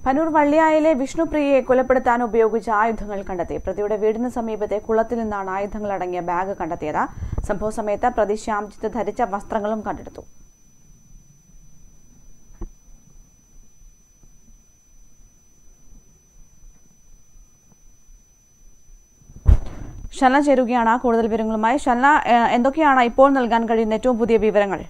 പനൂർ വള്ളിയായിലെ വിഷ്ണുപ്രിയയെ കൊലപ്പെടുത്താൻ ഉപയോഗിച്ച ആയുധങ്ങൾ കണ്ടെത്തി പ്രതിയുടെ വീടിന് സമീപത്തെ കുളത്തിൽ നിന്നാണ് ആയുധങ്ങൾ അടങ്ങിയ ബാഗ് കണ്ടെത്തിയത് സംഭവ സമയത്ത് പ്രതി ശ്യാംജിത്ത് ധരിച്ച വസ്ത്രങ്ങളും കണ്ടെടുത്തു ഷന ചേരുകയാണ് കൂടുതൽ വിവരങ്ങളുമായി ഷന ഏഹ്, എന്തൊക്കെയാണ് ഇപ്പോൾ നൽകാൻ കഴിയുന്ന ഏറ്റവും പുതിയ വിവരങ്ങൾ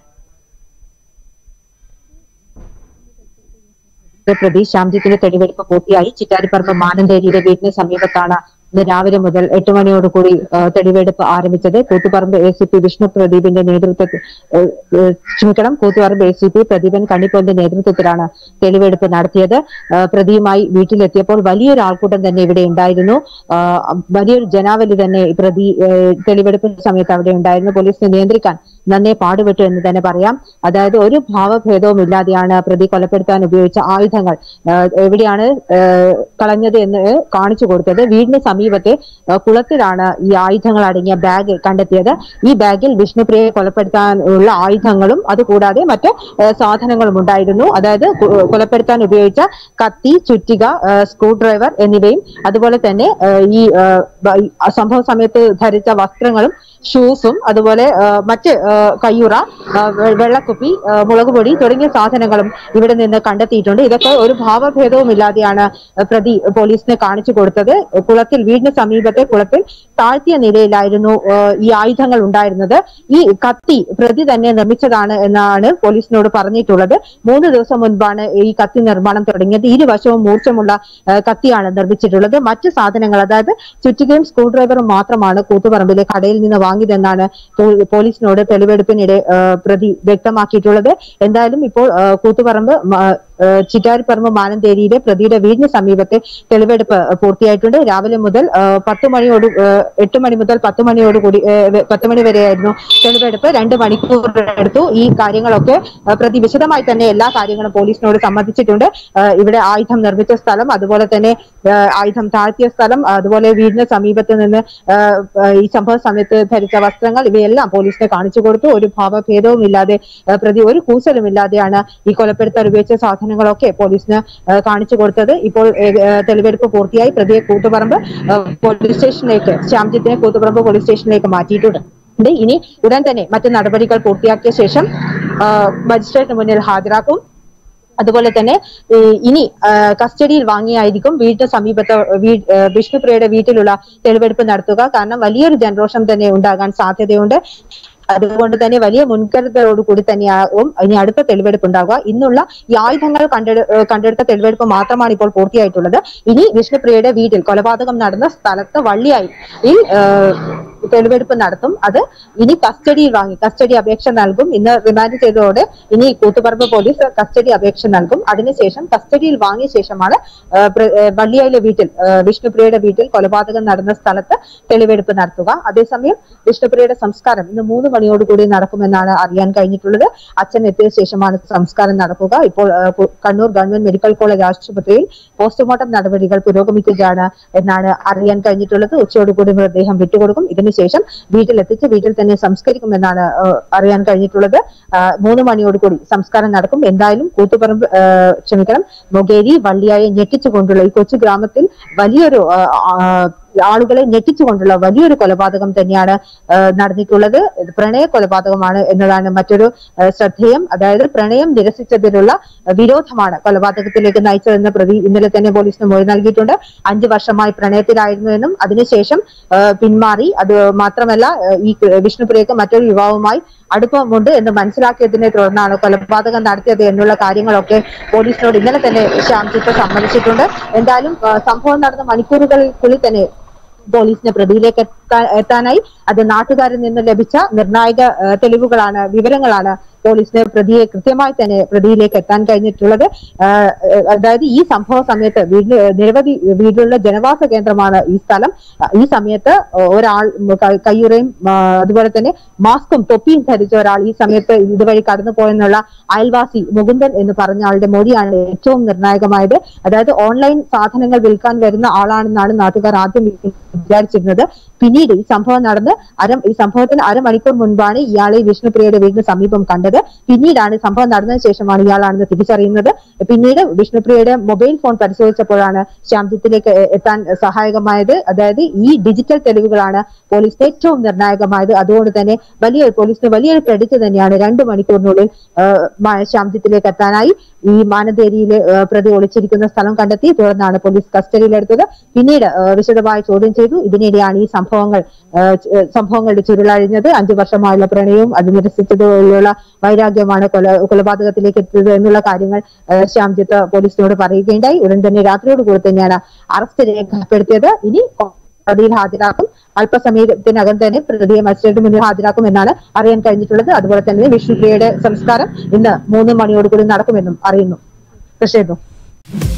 പ്രതി ശ്യാംജിത്തിന്റെ തെളിവെടുപ്പ് പൂർത്തിയായി ചിറ്റാരിപ്പറമ്പ് മാനന്തേരിയുടെ വീടിന് സമീപത്താണ് ഇന്ന് രാവിലെ മുതൽ എട്ട് മണിയോടുകൂടി ആ, തെളിവെടുപ്പ് ആരംഭിച്ചത് Koothuparamba A C P Vishnu പ്രദീപിന്റെ നേതൃത്വത്തിൽ ഏ, ഏ, ക്ഷമിക്കണം Koothuparamba A C P Pradeepan കണ്ണിപ്പോന്റെ നേതൃത്വത്തിലാണ് തെളിവെടുപ്പ് നടത്തിയത് ആ, പ്രതിയുമായി വീട്ടിലെത്തിയപ്പോൾ വലിയൊരു ആൾക്കൂട്ടം തന്നെ ഇവിടെ ഉണ്ടായിരുന്നു ആ, വലിയൊരു ജനാവലി തന്നെ ഈ പ്രതി ഏ, തെളിവെടുപ്പ് സമയത്ത് അവിടെ ഉണ്ടായിരുന്നു പോലീസിനെ നിയന്ത്രിക്കാൻ നന്നേ പാടുപെട്ടു എന്ന് തന്നെ പറയാം അതായത് ഒരു ഭാവഭേദവും ഇല്ലാതെയാണ് പ്രതി കൊലപ്പെടുത്താൻ ഉപയോഗിച്ച ആയുധങ്ങൾ ആ, എവിടെയാണ് ആ, കളഞ്ഞത് എന്ന് കാണിച്ചു കൊടുത്തത് വീടിന് സമീപത്തെ ആ, കുളത്തിലാണ് ഈ ആയുധങ്ങൾ അടങ്ങിയ ബാഗ് കണ്ടെത്തിയത് ഈ ബാഗിൽ വിഷ്ണുപ്രിയയെ കൊലപ്പെടുത്താനുള്ള ആയുധങ്ങളും അതുകൂടാതെ മറ്റ് ആ, സാധനങ്ങളും ഉണ്ടായിരുന്നു അതായത് കു- കൊലപ്പെടുത്താൻ ഉപയോഗിച്ച കത്തി ചുറ്റിക ആ, സ്ക്രൂ ഡ്രൈവർ എന്നിവയും അതുപോലെ തന്നെ ആ, ഈ ആ, ബ- ഈ സംഭവ സമയത്ത് ധരിച്ച വസ്ത്രങ്ങളും ഷൂസും അതുപോലെ ആ, മറ്റ് ആ, കയ്യുറ ആ, വെ- വെള്ളക്കുപ്പി ആ, മുളക് പൊടി തുടങ്ങിയ സാധനങ്ങളും ഇവിടെ നിന്ന് കണ്ടെത്തിയിട്ടുണ്ട് ഇതൊക്കെ ഒരു ഭാവഭേദവും ഇല്ലാതെയാണ് പ്രതി പോലീസിന് കാണിച്ചു കൊടുത്തത് കുളത്തിൽ വീടിന് സമീപത്തെ കുളത്തിൽ താഴ്ത്തിയ നിലയിലായിരുന്നു ആ, ഈ ആയുധങ്ങൾ ഉണ്ടായിരുന്നത് ഈ കത്തി പ്രതി തന്നെ നിർമ്മിച്ചതാണ് എന്നാണ് പോലീസിനോട് പറഞ്ഞിട്ടുള്ളത് മൂന്ന് ദിവസം മുൻപാണ് ഈ കത്തി നിർമ്മാണം തുടങ്ങിയത് ഇരുവശവും മൂർച്ചമുള്ള ആ, കത്തിയാണ് നിർമ്മിച്ചിട്ടുള്ളത് മറ്റ് സാധനങ്ങൾ അതായത് ചുറ്റികയും സ്ക്രൂ ഡ്രൈവറും മാത്രമാണ് കൂത്തുപറമ്പിലെ കടയിൽ നിന്ന് വാങ്ങിയതെന്നാണ് പോ- പോലീസിനോട് തെളിവെടുപ്പിനിടെ ആ, പ്രതി വ്യക്തമാക്കിയിട്ടുള്ളത് എന്തായാലും ഇപ്പോൾ ആ, കൂത്തുപറമ്പ് മ- ആ, ചിറ്റാരിപ്പറമ്പ് മാനന്തേരിയിലെ പ്രതിയുടെ വീടിന് സമീപത്തെ തെളിവെടുപ്പ് പൂർത്തിയായിട്ടുണ്ട് രാവിലെ മുതൽ ആ, പത്ത് മണിയോട് ആ, എട്ട് മണി മുതൽ പത്ത് മണിയോട് കൂടി ആ, വെ- പത്ത് മണി വരെയായിരുന്നു തെളിവെടുപ്പ് രണ്ട് മണിക്കൂർ എടുത്തു ഈ കാര്യങ്ങളൊക്കെ ആ, പ്രതി വിശദമായി തന്നെ എല്ലാ കാര്യങ്ങളും പോലീസിനോട് സമ്മതിച്ചിട്ടുണ്ട് ആ, ഇവിടെ ആയുധം നിർമ്മിച്ച സ്ഥലം അതുപോലെ തന്നെ ആ, ആയുധം താഴ്ത്തിയ സ്ഥലം അതുപോലെ വീടിന് സമീപത്ത് നിന്ന് ആ, ആ, ഈ സംഭവ സമയത്ത് ധരിച്ച വസ്ത്രങ്ങൾ ഇവയെല്ലാം പോലീസിനെ കാണിച്ചു കൊടുത്തു ഒരു ഭാവഭേദവും ഇല്ലാതെ ആ, പ്രതി ഒരു കൂസലും ഇല്ലാതെയാണ് ഈ കൊലപ്പെടുത്താൻ ഉപയോഗിച്ച സാധനങ്ങളൊക്കെ പോലീസിന് ആ, കാണിച്ചു കൊടുത്തത് ഇപ്പോൾ ഏ, ഏ, തെളിവെടുപ്പ് പൂർത്തിയായി പ്രതിയെ കൂത്തുപറമ്പ് ആ, പോലീസ് സ്റ്റേഷനിലേക്ക് ശ്യാംജിത്തിനെ കൂത്തുപറമ്പ് പോലീസ് സ്റ്റേഷനിലേക്ക് മാറ്റിയിട്ടുണ്ട് ഇത് ഇനി ഉടൻ തന്നെ മറ്റ് നടപടികൾ പൂർത്തിയാക്കിയ ശേഷം ആ, മജിസ്ട്രേറ്റിന് മുന്നിൽ ഹാജരാക്കും അതുപോലെ തന്നെ ഈ ഇനി ആ, കസ്റ്റഡിയിൽ വാങ്ങിയായിരിക്കും വീടിന് സമീപത്തെ വീ- ആ, വിഷ്ണുപ്രിയയുടെ വീട്ടിലുള്ള തെളിവെടുപ്പ് നടത്തുക കാരണം വലിയൊരു ജനരോഷം തന്നെ ഉണ്ടാകാൻ സാധ്യതയുണ്ട് അതുകൊണ്ട് തന്നെ വലിയ മുൻകരുതലോട് കൂടി തന്നെയാവും ഇനി അടുത്ത തെളിവെടുപ്പ് ഉണ്ടാവുക ഇന്നുള്ള ഈ ആയുധങ്ങൾ കണ്ടെടു ഏഹ് കണ്ടെടുത്ത തെളിവെടുപ്പ് മാത്രമാണ് ഇപ്പോൾ പൂർത്തിയായിട്ടുള്ളത് ഇനി വിഷ്ണുപ്രിയയുടെ വീട്ടിൽ കൊലപാതകം നടന്ന സ്ഥലത്ത് വള്ളിയായി ഈ ഏഹ്, തെളിവെടുപ്പ് നടത്തും അത് ഇനി കസ്റ്റഡിയിൽ വാങ്ങി കസ്റ്റഡി അപേക്ഷ നൽകും ഇന്ന് റിമാൻഡ് ചെയ്തതോടെ ഇനി കൂത്തുപറമ്പ് പോലീസ് കസ്റ്റഡി അപേക്ഷ നൽകും അതിനുശേഷം കസ്റ്റഡിയിൽ വാങ്ങിയ ശേഷമാണ് ഏഹ്, പ്ര- ഏഹ്, വള്ളിയായിലെ വീട്ടിൽ ഏഹ്, വിഷ്ണുപ്രിയയുടെ വീട്ടിൽ കൊലപാതകം നടന്ന സ്ഥലത്ത് തെളിവെടുപ്പ് നടത്തുക അതേസമയം വിഷ്ണുപ്രിയയുടെ സംസ്കാരം ഇന്ന് മൂന്ന് മണിയോടുകൂടി നടക്കുമെന്നാണ് അറിയാൻ കഴിഞ്ഞിട്ടുള്ളത് അച്ഛൻ എത്തിയ ശേഷമാണ് സംസ്കാരം നടക്കുക ഇപ്പോൾ ഏഹ്, കു- കണ്ണൂർ ഗവൺമെന്റ് മെഡിക്കൽ കോളേജ് ആശുപത്രിയിൽ പോസ്റ്റ്മോർട്ടം നടപടികൾ പുരോഗമിക്കുകയാണ് എന്നാണ് അറിയാൻ കഴിഞ്ഞിട്ടുള്ളത് ഉച്ചയോടുകൂടി മൃതദേഹം വിട്ടുകൊടുക്കും ഇതിനുശേഷം വീട്ടിലെത്തിച്ച് വീട്ടിൽ തന്നെ സംസ്കരിക്കുമെന്നാണ് ഏഹ്, അറിയാൻ കഴിഞ്ഞിട്ടുള്ളത് ആഹ്, മൂന്ന് മണിയോടുകൂടി സംസ്കാരം നടക്കും എന്തായാലും കൂത്തുപറമ്പ് ഏഹ്, ക്ഷമിക്കണം മൊകേരി വള്ളിയായെ ഞെട്ടിച്ചുകൊണ്ടുള്ള ഈ കൊച്ചു ഗ്രാമത്തിൽ വലിയൊരു ആഹ്, ആഹ്, ആളുകളെ ഞെട്ടിച്ചുകൊണ്ടുള്ള വലിയൊരു കൊലപാതകം തന്നെയാണ് ആഹ്, നടന്നിട്ടുള്ളത് ഇത് പ്രണയ കൊലപാതകമാണ് എന്നതാണ് മറ്റൊരു ആഹ്, ശ്രദ്ധേയം അതായത് പ്രണയം നിരസിച്ചതിലുള്ള വിരോധമാണ് കൊലപാതകത്തിലേക്ക് നയിച്ചതെന്ന് പ്രതി ഇന്നലെ തന്നെ പോലീസിന് മൊഴി നൽകിയിട്ടുണ്ട് അഞ്ചു വർഷമായി പ്രണയത്തിലായിരുന്നു എന്നും അതിനുശേഷം ആഹ്, പിന്മാറി അത് മാത്രമല്ല ആഹ്, ഈ വിഷ്ണുപ്രിയക്ക് മറ്റൊരു യുവാവുമായി അടുപ്പമുണ്ട് എന്ന് മനസ്സിലാക്കിയതിനെ തുടർന്നാണ് കൊലപാതകം നടത്തിയത് എന്നുള്ള കാര്യങ്ങളൊക്കെ പോലീസിനോട് ഇന്നലെ തന്നെ ശ്യാംജിത്ത് സമ്മതിച്ചിട്ടുണ്ട് എന്തായാലും ആ, സംഭവം നടന്ന മണിക്കൂറുകൾക്കുള്ളിൽ തന്നെ പോലീസിന് പ്രതിയിലേക്ക് എത്താ- എത്താനായി അത് നാട്ടുകാരിൽ നിന്ന് ലഭിച്ച നിർണായക ആ, തെളിവുകളാണ് വിവരങ്ങളാണ് പോലീസിന് പ്രതിയെ കൃത്യമായി തന്നെ പ്രതിയിലേക്ക് എത്താൻ കഴിഞ്ഞിട്ടുള്ളത് ആ, അതായത് ഈ സംഭവ സമയത്ത് വീട്ടിൽ നിരവധി വീടുള്ള ജനവാസ കേന്ദ്രമാണ് ഈ സ്ഥലം ആ, ഈ സമയത്ത് ഒരാൾ ക- കയ്യുറയും ആ, അതുപോലെ തന്നെ മാസ്കും തൊപ്പിയും ധരിച്ച ഒരാൾ ഈ സമയത്ത് ഇതുവഴി കടന്നു പോയെന്നുള്ള അയൽവാസി മുകുന്ദൻ എന്ന് പറഞ്ഞ ആളുടെ മൊഴിയാണ് ഏറ്റവും നിർണായകമായത് അതായത് ഓൺലൈൻ സാധനങ്ങൾ വിൽക്കാൻ വരുന്ന ആളാണെന്നാണ് നാട്ടുകാർ ആദ്യം വിചാരിച്ചിരുന്നത് പിന്നീട് ഈ സംഭവം നടന്ന് അര ഈ സംഭവത്തിന് അരമണിക്കൂർ മുൻപാണ് ഇയാളെ വിഷ്ണുപ്രിയയുടെ വീടിന് സമീപം കണ്ടത് അറിയുന്നത് പിന്നീടാണ് സംഭവം നടന്നതിന് ശേഷമാണ് ഇയാളാണെന്ന് തിരിച്ചറിയുന്നത് പിന്നീട് വിഷ്ണുപ്രിയയുടെ മൊബൈൽ ഫോൺ പരിശോധിച്ചപ്പോഴാണ് ശ്യാംജിത്തിലേക്ക് എ- എത്താൻ സഹായകമായത് അതായത് ഈ ഡിജിറ്റൽ തെളിവുകളാണ് പോലീസിന് ഏറ്റവും നിർണായകമായത് അതുകൊണ്ട് തന്നെ വലിയ പോലീസിന് വലിയൊരു ക്രെഡിറ്റ് തന്നെയാണ് രണ്ട് മണിക്കൂറിനുള്ളിൽ ആ, മ- ശ്യാംജിത്തിലേക്ക് എത്താനായി ഈ മാനന്തേരിയിലെ ആ, പ്രതി ഒളിച്ചിരിക്കുന്ന സ്ഥലം കണ്ടെത്തി തുടർന്നാണ് പോലീസ് കസ്റ്റഡിയിലെടുത്തത് പിന്നീട് ആ, വിശദമായി ചോദ്യം ചെയ്തു ഇതിനിടെയാണ് ഈ സംഭവങ്ങൾ ആ, ച- സംഭവങ്ങളുടെ ചുരുളഴിഞ്ഞത് അഞ്ചു വർഷമായുള്ള പ്രണയവും അത് നിരസിച്ചതുപോലുള്ള വൈരാഗ്യമാണ് കൊല കൊലപാതകത്തിലേക്ക് എത്തിയത് എന്നുള്ള കാര്യങ്ങൾ ആ, ശ്യാംജിത്ത് പോലീസിനോട് പറയുകയുണ്ടായി ഉടൻ തന്നെ രാത്രിയോട് കൂടി തന്നെയാണ് അറസ്റ്റ് രേഖപ്പെടുത്തിയത് ഇനി കോടതിയിൽ ഹാജരാക്കും അല്പസമയത്തിനകം തന്നെ പ്രതിയെ മജിസ്ട്രേറ്റ് മുന്നിൽ ഹാജരാക്കും എന്നാണ് അറിയാൻ കഴിഞ്ഞിട്ടുള്ളത് അതുപോലെ തന്നെ വിഷ്ണുപ്രിയയുടെ സംസ്കാരം ഇന്ന് മൂന്ന് മണിയോടുകൂടി നടക്കുമെന്നും അറിയുന്നു കൃഷ്ണേതു